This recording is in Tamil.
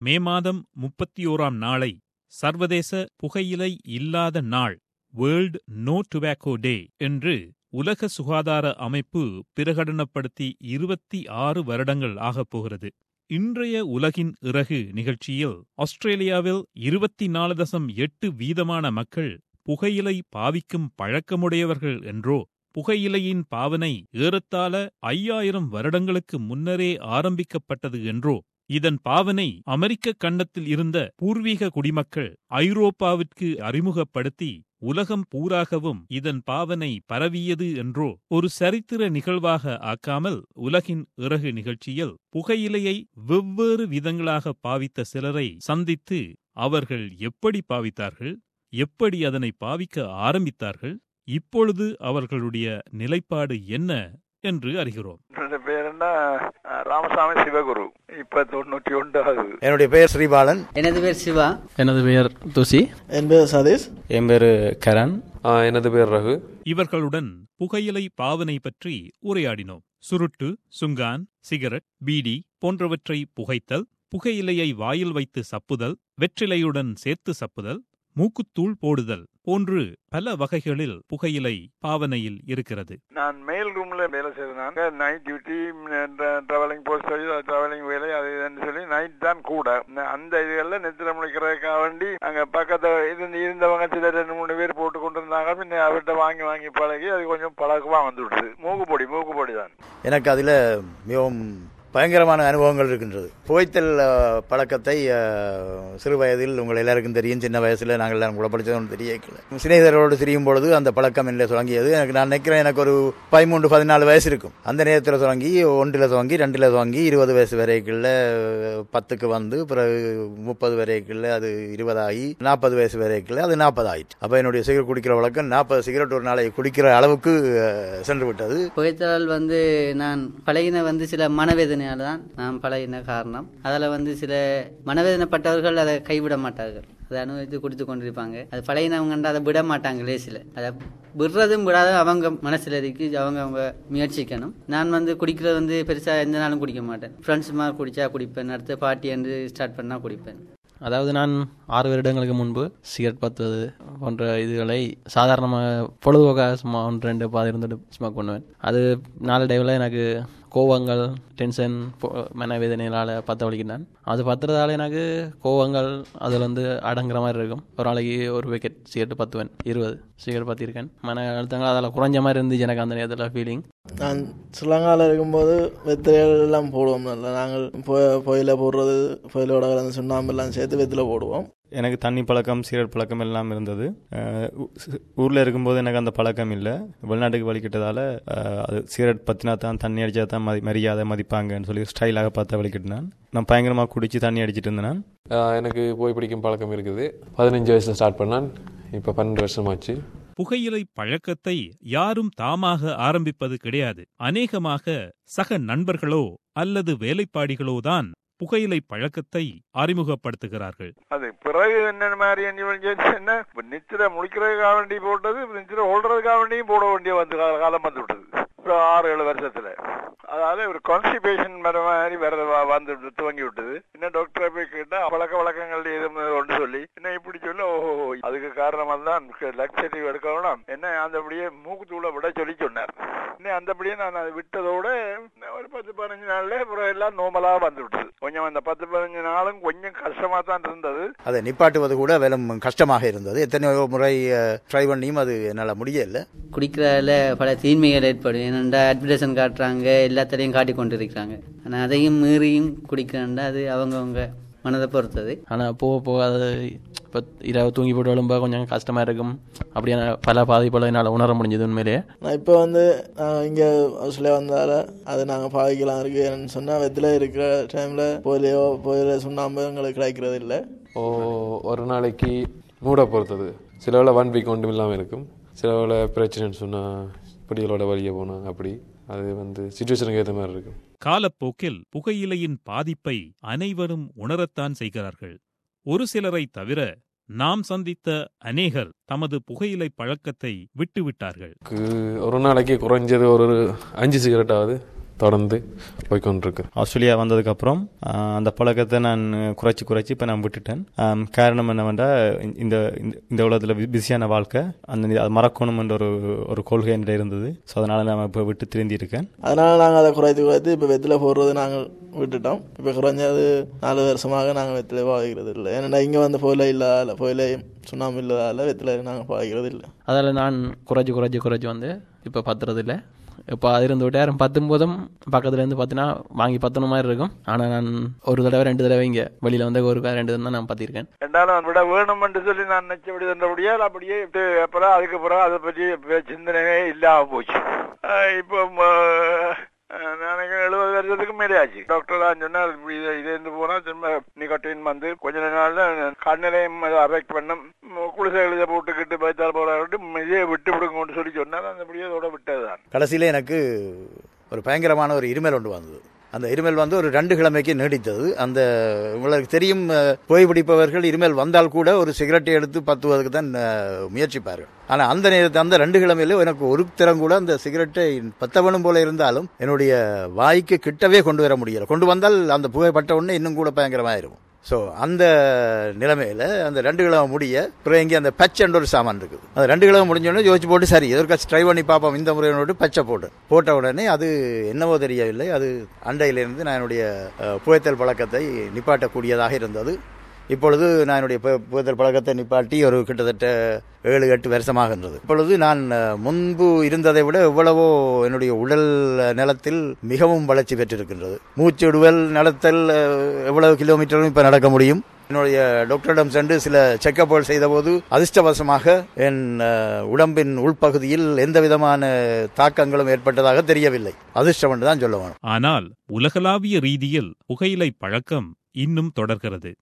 மே மாதம் முப்பத்தி ஓராம் நாளை சர்வதேச புகையிலை இல்லாத நாள் வேர்ல்ட் நோ டுபாக்கோ டே என்று உலக சுகாதார அமைப்பு பிரகடனப்படுத்தி இருபத்தி ஆறு வருடங்கள் ஆகப் போகிறது இன்றைய உலகின் இறகு நிகழ்ச்சியில் ஆஸ்திரேலியாவில் இருபத்தி நாலு தசம் எட்டு வீதமான மக்கள் புகையிலை பாவிக்கும் பழக்கமுடையவர்கள் என்றோ புகையிலையின் பாவனை ஏறத்தாழ ஐயாயிரம் வருடங்களுக்கு முன்னரே ஆரம்பிக்கப்பட்டது என்றோ இதன் பாவனை அமெரிக்க கண்டத்தில் இருந்த பூர்வீக குடிமக்கள் ஐரோப்பாவிற்கு அறிமுகப்படுத்தி உலகம் பூராகவும் இதன் பாவனை பரவியது என்றோ ஒரு சரித்திர நிகழ்வாக ஆக்காமல் உலகின் இறகு நிகழ்ச்சியில் புகையிலையை வெவ்வேறு விதங்களாக பாவித்த சிலரை சந்தித்து அவர்கள் எப்படி பாவித்தார்கள் எப்படி அதனை பாவிக்க ஆரம்பித்தார்கள் இப்பொழுது அவர்களுடைய நிலைப்பாடு என்ன என்று அறிகிறோம் என்னோட பேர் என்ன ராமசாமி சிவகுரு இப்ப தொண்ணூற்றி ஒன்று ஆகுது என்னுடைய பெயர் ஸ்ரீபாலன் எனது பேர் சிவா எனது பெயர் துசி என் பேர் சதீஷ் என் பேர் கரண் ஆ, எனது பேர் ரகு இவர்களுடன் புகையிலை பாவனை பற்றி உரையாடினோம் சுருட்டு சுங்கான் சிகரெட் பீடி போன்றவற்றை புகைத்தல் புகையிலையை வாயில் வைத்து சப்புதல் வெற்றிலையுடன் சேர்த்து சப்புதல் மூக்குத்தூள் போடுதல் போன்று பல வகைகளில் புகையிலை பாவனையில் இருக்கிறது நான் மெயில் ரூம்ல வேலை செய்தேன் night duty travelling post travelling வேலை அது இதுன்னு சொல்லி நைட் தான் கூட அந்த இதுகளில் நெத்தில முடிக்கிறதுக்காக வேண்டி அங்க பக்கத்துல இருந்து இருந்தவங்க சில ரெண்டு மூணு பேர் போட்டு கொண்டு இருந்தாங்க பின்ன அவர்கிட்ட வாங்கி வாங்கி பழகி அது கொஞ்சம் பழக்கமா வந்து விடுது மூக்குப்பொடி மூக்குப்பொடி தான் எனக்கு அதில் மிகவும் பயங்கரமான அனுபவங்கள் இருக்கின்றது புகைத்தல் அஹ், பழக்கத்தை அஹ், சிறு வயதில் உங்கள் எல்லாருக்கும் தெரியும் சின்ன வயசில் நாங்கள் எல்லாம் கூட படித்தது தெரியல சிநேகிதரோடு திரியும் பொழுது அந்த பழக்கம் என்ன தொடங்கியது எனக்கு நான் நினைக்கிறேன் எனக்கு ஒரு பதிமூன்று பதினாலு வயசு இருக்கும் அந்த நேரத்தில் தொடங்கி ஒன்றில் துவங்கி ரெண்டில் துவங்கி இருபது வயசு வரைக்குள்ள அஹ், பத்துக்கு வந்து பிறகு முப்பது வரைக்குள்ள அது இருபதாகி நாற்பது வயசு வரைக்குள்ள அது நாற்பது ஆயிட்டு அப்போ என்னுடைய சிகரெட் குடிக்கிற வழக்கம் நாற்பது சிகரெட் ஒரு நாளைக்கு குடிக்கிற அளவுக்கு அஹ், சென்று விட்டது புகைத்தலால் வந்து நான் பழகின வந்து சில மனவேதனையால் தான் நான் பழகின காரணம் அதில் வந்து சில மனவேதனைப்பட்டவர்கள் அதை கைவிட மாட்டார்கள் அதை அனுபவித்து குடித்து கொண்டிருப்பாங்க அது பழகினவங்கன்ற அதை விட மாட்டாங்க லேசில் அதை விடுறதும் விடாத அவங்க மனசில் இருக்கு அவங்க அவங்க முயற்சிக்கணும் நான் வந்து குடிக்கிறது வந்து பெருசாக எந்த நாளும் குடிக்க மாட்டேன் ஃப்ரெண்ட்ஸ் மாதிரி குடிச்சா குடிப்பேன் அடுத்து பார்ட்டி என்று ஸ்டார்ட் பண்ணால் குடிப்பேன் அதாவது நான் ஆறு வருடங்களுக்கு முன்பு சிகரெட் பத்துவது போன்ற இதுகளை சாதாரணமாக பொழுதுபோக்காக சும்மா ஒன்று ரெண்டு பாதி இருந்துட்டு ஸ்மோக் பண்ணுவேன் அது நாளடைவில் எனக்கு கோவங்கள் டென்ஷன் மனவேதனைகளால் பற்ற வலிக்கின்றேன் அது பத்துறதால எனக்கு கோவங்கள் அதில் வந்து அடங்குற மாதிரி இருக்கும் ஒரு நாளைக்கு ஒரு பேக்கெட் சிகரெட் பத்துவேன் இருபது சிகரெட் பற்றிருக்கேன் மன அழுத்தங்கள் அதில் குறைஞ்ச மாதிரி இருந்துச்சு எனக்கு அந்த நேரத்தில் ஃபீலிங் நான் ஸ்ரீலங்காவில் இருக்கும்போது வெத்திலைகள் எல்லாம் போடுவோம் நல்லா நாங்கள் பொ- புயல போடுறது புயலோட கலந்து சுண்ணாம்பு எல்லாம் சேர்த்து வெத்தில போடுவோம் எனக்கு தண்ணி பழக்கம் சிகரெட் பழக்கம் எல்லாம் இருந்தது அஹ் ஊ- சி- ஊர்ல இருக்கும்போது எனக்கு அந்த பழக்கம் இல்லை வெளிநாட்டுக்கு வலிக்கிட்டதால அஹ், அது சிகரெட் பத்தினா தான் தண்ணி அடிச்சா தான் மதி மரியாதை மதிப்பாங்கன்னு சொல்லி ஸ்டைலாக பார்த்து வலிக்கிட்டேன் நான் பயங்கரமாக குடிச்சு தண்ணி அடிச்சிட்டு இருந்தேன் நான். ஆ, எனக்கு போய் பிடிக்கும் பழக்கம் இருக்குது பதினஞ்சு வயசுல ஸ்டார்ட் பண்ணான் இப்போ பன்னெண்டு வருஷமாச்சு புகையிலை பழக்கத்தை யாரும் தாமாக ஆரம்பிப்பது கிடையாது அநேகமாக சக நண்பர்களோ அல்லது வேலைப்பாடிகளோதான் புகையிலை பழக்கத்தை அறிமுகப்படுத்துகிறார்கள் அது பிறகு என்ன மாதிரி என்ன நித்திர முடிக்கிறதுக்காக வேண்டி போட்டது நித்திர ஓடுறதுக்காக வேண்டியும் போட வேண்டிய வந்து கா- காலம் வந்து விட்டது ஒரு ஆறு ஏழு வருஷத்துல அதாவது ஒரு கான்ஸ்டிபேஷன் வர மாதிரி வர வ- வந்து துவங்கி விட்டது இன்னும் டாக்டரை போய் கேட்டா பழக்க வழக்கங்கள் எதுவும் ஒன்று சொல்லி என்ன இப்படி சொல்ல ஓஹோ அதுக்கு காரணமா தான் லக்ஸரிவ் எடுக்கணும் என்ன அந்தபடியே மூக்குத்தூளை விட சொல்லி சொன்னார் இன்னும் அந்தபடியே நான் அதை விட்டதோட ஒரு பத்து பதினஞ்சு நாள்ல அப்புறம் எல்லாம் நோமலா வந்து விட்டது கொஞ்சம் அந்த பத்து பதினஞ்சு நாளும் கொஞ்சம் கஷ்டமா தான் இருந்தது அதை நிப்பாட்டுவது கூட வெறும் கஷ்டமாக இருந்தது எத்தனையோ முறை ட்ரை பண்ணியும் அது என்னால் முடியல குடிக்கிறதால பல தீமைகள் ஏற்படும் ஏனென்றா அட்வர்டைஸ்மெண்ட் காட்டுறாங்க எல்லாத்திலையும் காட்டி கொண்டு இருக்கிறாங்க ஆனால் அதையும் மீறியும் குடிக்கிறேன்டா அது அவங்கவங்க மனதை பொறுத்தது ஆனால் போக போக அது இப்போ இரவு தூங்கி போட்டு எழும்ப கொஞ்சம் கஷ்டமாக இருக்கும் அப்படியான பல பாதிப்புகளை என்னால் உணர முடிஞ்சது உண்மையிலேயே நான் இப்போ வந்து நாங்கள் இங்கே ஹவுஸ்ல வந்தால அது நாங்கள் பாவிக்கலாம் இருக்குன்னு சொன்னால் வெத்தில இருக்கிற டைமில் போலியோ போயில சுண்ணாம்பு எங்களுக்கு கிடைக்கிறது இல்லை ஓ ஒரு நாளைக்கு மூட பொறுத்தது சிலவில் ஒன் வீக் ஒன்றும் இல்லாமல் இருக்கும் சிலவில் பிரச்சனைன்னு சொன்னால் பிடிகளோட வழியே போனால் அப்படி அது வந்து சுச்சுவேஷனுக்கு ஏற்ற மாதிரி இருக்கும் காலப்போக்கில் புகையிலையின் பாதிப்பை அனைவரும் உணரத்தான் செய்கிறார்கள் ஒரு சிலரை தவிர நாம் சந்தித்த அநேகர் தமது புகையிலை பழக்கத்தை விட்டுவிட்டார்கள் கு- ஒரு நாளைக்கு குறைஞ்சது ஒரு அஞ்சு சிகரெட்டாவது தொடர்ந்து போய்க்கொண்டிருக்கு ஆஸ்திரேலியா வந்ததுக்கப்புறம் ஆஹ், அந்த பழக்கத்தை நான் குறைச்சி குறைச்சி இப்போ நான் விட்டுட்டேன் ஆம், காரணம் என்னவென்றா இந்த இந்த- இந்த உலகத்தில் பிஸியான வாழ்க்கை அந்த அது மறக்கணும் என்ற ஒரு ஒரு கொள்கை என்கிட்ட இருந்தது ஸோ அதனால் நான் இப்போ விட்டு திருந்தி இருக்கேன் அதனால நாங்கள் அதை குறைத்து குறைத்து இப்போ வெத்தில போடுறது நாங்கள் விட்டுட்டோம் இப்போ குறைஞ்சது நாலு வருஷமாக நாங்கள் வெத்தில பாவிக்கிறது இல்லை ஏன்னா இங்கே வந்து புயல இல்லாதால புயலையும் சுண்ணாம்பு இல்லாதால வெத்தில நாங்கள் பாவிக்கிறது இல்லை அதில் நான் குறைச்சி குறைச்சி குறைச்சி வந்து இப்போ பத்துறது இல்லை இப்போ அது இருந்து விட்டாயிரம் பத்தொம்போதும் பக்கத்துலேருந்து பார்த்தீங்கன்னா வாங்கி பத்தன மாதிரி இருக்கும் ஆனால் நான் ஒரு தடவை ரெண்டு தடவை இங்கே வெளியில் வந்து ஒரு ரெண்டு தான் நான் பற்றிருக்கேன் ரெண்டாலும் விட வேணும்னு சொல்லி நான் நினைச்சபடி தந்தபடியா அப்படியே விட்டு அப்புறம் அதுக்கப்புறம் அதை பற்றி பே- சிந்தனையே இல்லாம போச்சு ஆஹ் இப்போ ம- எனக்கு எழுபது வருஷத்துக்கு மேலே ஆச்சு டாக்டர் தான் சொன்னால் இப்படி இது இது இருந்து போனா திரும்ப நிகட்டின் வந்து கொஞ்ச நாள்ல கண்ணிலையும் அரெக்ட் பண்ணும் குளிசை எழுத போட்டுக்கிட்டு பயத்தால் போல இதே விட்டு விடுங்கன்னு சொல்லி சொன்னால் அந்த அப்படியே அதோட விட்டதுதான் கடைசியில எனக்கு ஒரு பயங்கரமான ஒரு இருமல் ஒன்று வந்தது அந்த இருமல் வந்து ஒரு ரெண்டு கிழமைக்கு நீடித்தது அந்த உங்களுக்கு தெரியும் அஹ், புகைப்பிடிப்பவர்கள் இருமல் வந்தால் கூட ஒரு சிகரெட்டை எடுத்து பத்துவதற்கு தான் அஹ், முயற்சிப்பார்கள் ஆனால் அந்த நேரத்தில் அந்த ரெண்டு கிழமையில எனக்கு ஒரு திறம் கூட அந்த சிகரெட்டை பத்தவனும் போல இருந்தாலும் என்னுடைய வாய்க்கு கிட்டவே கொண்டு வர முடியல கொண்டு வந்தால் அந்த புகைப்பட்ட உடனே இன்னும் கூட பயங்கரமாக இருக்கும் ஸோ அந்த நிலைமையில அந்த ரெண்டு கிழமை முடிய அப்புறம் இங்கே அந்த பச்சைன்ற ஒரு சாமான் இருக்குது அந்த ரெண்டு கிழமை முடிஞ்சோடனே யோசிச்சு போட்டு சரி எதற்காச்சும் ட்ரை பண்ணி பார்ப்போம் இந்த முறையோடு பச்சை போட்டு போட்ட உடனே அது என்னவோ தெரியவில்லை அது அண்டையிலிருந்து நான் என்னுடைய அஹ், புகைத்தல் பழக்கத்தை நிப்பாட்டக்கூடியதாக இருந்தது இப்பொழுது நான் என்னுடைய பு- புகைத்தல் பழக்கத்தை நிப்பாட்டி ஒரு கிட்டத்தட்ட ஏழு எட்டு வருஷமாகின்றது இப்பொழுது நான் அஹ், முன்பு இருந்ததை விட எவ்வளவோ என்னுடைய உடல் நிலத்தில் மிகவும் வளர்ச்சி பெற்றிருக்கின்றது மூச்சு விடுவல் நடத்தல் அஹ், எவ்வளவு கிலோமீட்டரும் இப்போ நடக்க முடியும் என்னுடைய டாக்டரிடம் சென்று சில செக்கப்புகள் செய்தபோது அதிர்ஷ்டவசமாக என் அஹ், உடம்பின் உள்பகுதியில் எந்த விதமான தாக்கங்களும் ஏற்பட்டதாக தெரியவில்லை அதிர்ஷ்டம் என்று தான் சொல்ல வேணும் ஆனால் உலகளாவிய ரீதியில் புகையிலை பழக்கம் இன்னும் தொடர்கிறது